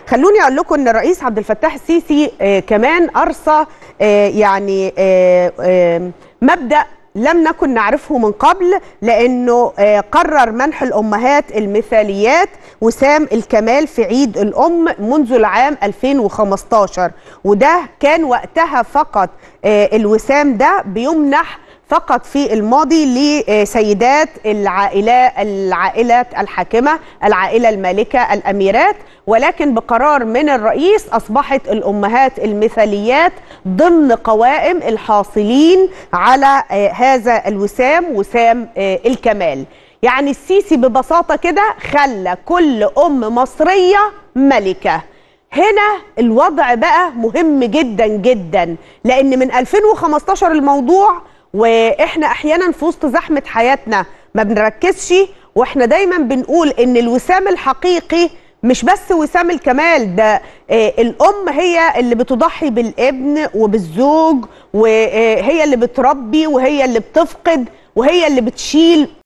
خلوني اقول لكم ان الرئيس عبد الفتاح السيسي آه، كمان ارسى آه، يعني آه، آه، مبدا لم نكن نعرفه من قبل لانه آه، قرر منح الامهات المثاليات وسام الكمال في عيد الام منذ العام 2015 وده كان وقتها فقط آه، الوسام ده بيمنح فقط في الماضي لسيدات العائلة العائلات الحاكمة العائلة المالكة الأميرات ولكن بقرار من الرئيس أصبحت الأمهات المثاليات ضمن قوائم الحاصلين على آه، هذا الوسام وسام آه، الكمال يعني السيسي ببساطة كده خلى كل أم مصرية ملكة هنا الوضع بقى مهم جدا جدا لان من 2015 الموضوع واحنا احيانا في وسط زحمه حياتنا ما بنركزش واحنا دايما بنقول ان الوسام الحقيقي مش بس وسام الكمال ده آه، الام هي اللي بتضحي بالابن وبالزوج وهي اللي بتربي وهي اللي بتفقد وهي اللي بتشيل